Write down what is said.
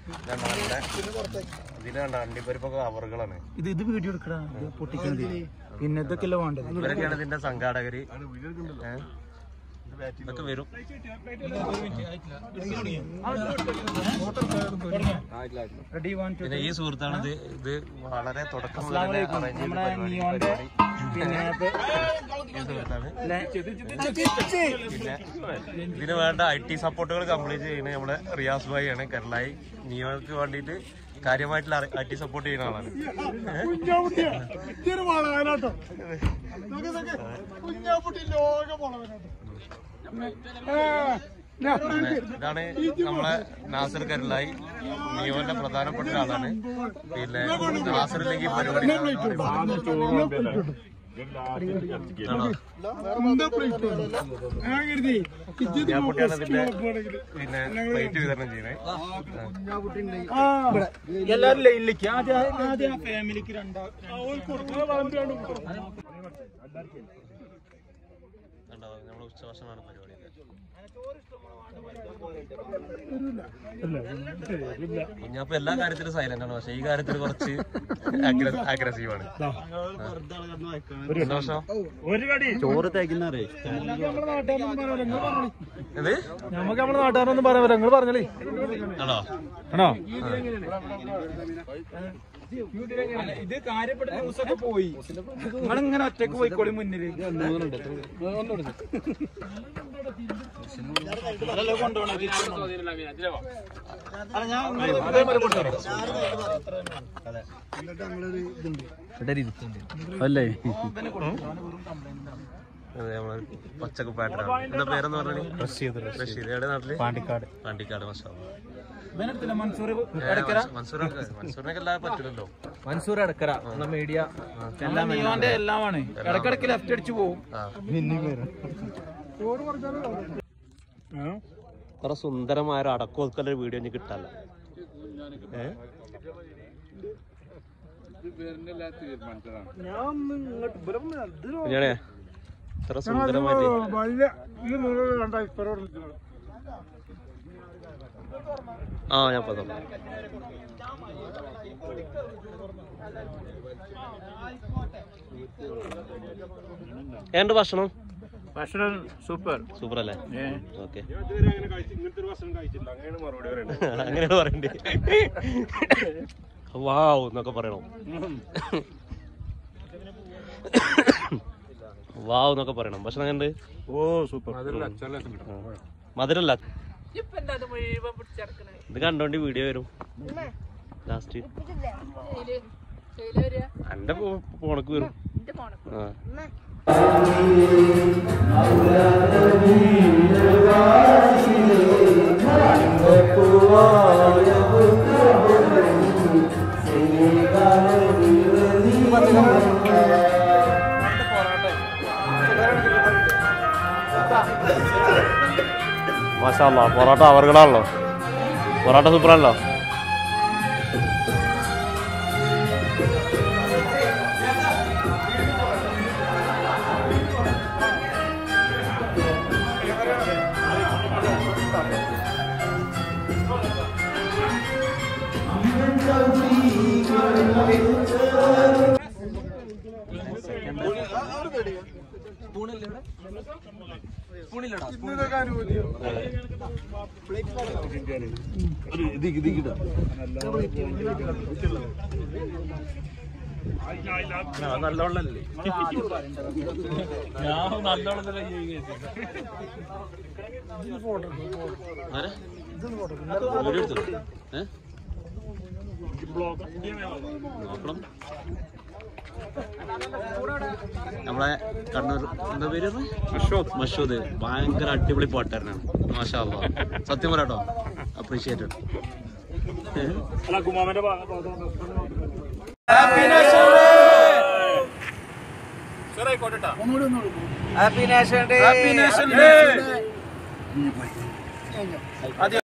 ഇതാണ് നല്ല ഇതിന് കണ്ട അണ്ടിപ്പരിപ്പൊക്കെ കവറുകളാണ് ഇത് ഇത് വീഡിയോ എടുക്കടാ ഇത് പൊട്ടിക്കണത് പിന്നെ ഇതൊക്കെയല്ലേ വേണ്ടത് ഇവരൊക്കെയാണ് ഇതിന്റെ സംഘാടകര് ഏ? ഇതൊക്കെ വരും റെഡി വൺ ടു പിന്നെ ഈ സുഹൃത്താണ് ഇത് ഇത് വളരെ തുടക്കം മുതൽ തന്നെ arrange ചെയ്ത നമ്മുടെ പരിപാടി- നിയോന്റെ പരിപാടി. പിന്നെ ഈ സുഹൃത്താണ് ലെ- പിന്നെ ഇതിന് വേണ്ട ഐ ടി സപ്പോർട്ടുകൾ കംപ്ലീറ്റ് ചെയ്യുന്നത് നമ്മുടെ റിയാസ് ഭായി ആണ് കേരളായി നിയോക്ക് വേണ്ടിയിട്ട് കാര്യമായിട്ടുള്ള ഐ ടി സപ്പോർട്ട് ചെയ്യുന്ന ആളാണ് പിന്നെ ഇതാണ് നമ്മളെ നാസർ കരലായി നിയോന്റെ പ്രധാനപ്പെട്ട ഒരാളാണ് പിന്നെ നാസറിലേക്ക് ഈ പരിപാടി ആണോ? ഞാൻ കുട്ടിയാണ് ഇതിന്റെ പിന്നെ പ്ലേറ്റ് വിതരണം ചെയ്യുന്നത് എല്ലാരും ലൈനിലേക്ക് ആദ്യം ആദ്യം ആ ഫാമിലിക്ക് രണ്ടാ കണ്ടോ നമ്മളെ ഉച്ചഭക്ഷണമാണ് പരിപാടി കുഞ്ഞാപ്പ് എല്ലാ കാര്യത്തിലും സൈലന്റ് ആണ് പക്ഷെ ഈ കാര്യത്തിൽ കുറച്ച് അഗ്രസീവ് ആണ് സന്തോഷം ചോറ് തേക്കുന്നറിയേ ഇത് നമുക്ക് നമ്മുടെ നാട്ടുകാരൊന്നും പറയാൻ പറ്റില്ല നിങ്ങൾ പറഞ്ഞോളി ആണോ ആണോ ഇത് കാര്യപ്പെട്ട ദിവസമൊക്കെ പോയി നിങ്ങളിങ്ങനെ ഒറ്റക്ക് പോയിക്കോളി മുന്നില് അതല്ലേ കൊണ്ടുപോണേ അല്ല ഞാൻ ഇതേമാതിരി കൊണ്ടുവരാം അല്ലേ അതെ നമ്മളെ പച്ചക്കുപ്പായിട്ടാണ് എന്താ പേരെന്ന് പറഞ്ഞു റഷീദ് റഷീദ് എവിടെ നാട്ടില് പാണ്ടിക്കാട് പാണ്ടിക്കാട് മസാല ഇവനെടുത്തില്ല മൻസൂർ മൻസൂറൊക്കെ മൻസൂറിനൊക്കെ എല്ലാവരും പറ്റില്ലല്ലോ മൻസൂർ അടക്കര മീഡിയ നിയോന്റെ എല്ലാമാണ് ഇടക്കിടക്ക് ലെഫ്റ്റ് അടിച്ചു പോകും ആ അത്ര സുന്ദരമായ ഒരു അടക്കോൽക്കല്ല വീഡിയോ എനിക്ക് കിട്ടാല്ല ഏ ഞാനേ ഇത്ര സുന്ദരമായിട്ട് ആ ഞാൻ പതം ഏണ്ട് ഭക്ഷണം ഭക്ഷണം സൂപ്പർ സൂപ്പർ അല്ലേ ഓക്കെ അങ്ങനെയാണ് പറയണ്ടേ വാവ് എന്നൊക്കെ പറയണം വാവ് എന്നൊക്കെ പറയണം ഭക്ഷണം എങ്ങനെ ഓ സൂപ്പർ മധുരല്ല ഇത് കണ്ടോണ്ട് വീഡിയോ വരും ലാസ്റ്റ് എന്റെ ഫോണക്ക് വരും ആ മാഷാല്ല പൊറോട്ട അവർകളാണല്ലോ പൊറോട്ട സൂപ്പറാണല്ലോ നല്ലോണല്ലേ ഞാൻ നല്ലോണല്ലേ വീഡിയോ എടുത്തു ഏ നോക്കണം നമ്മളെ കണ്ണൂർ എന്താ പേര് മഷൂദ് മഷൂദ് ഭയങ്കര അടിപൊളി പാട്ടുകാരനാണ് മാഷാ അല്ലാ. സത്യം പറയാട്ടോ അപ്രീഷിയേറ്റഡ് ഹാപ്പി നേഷൻ ഡേ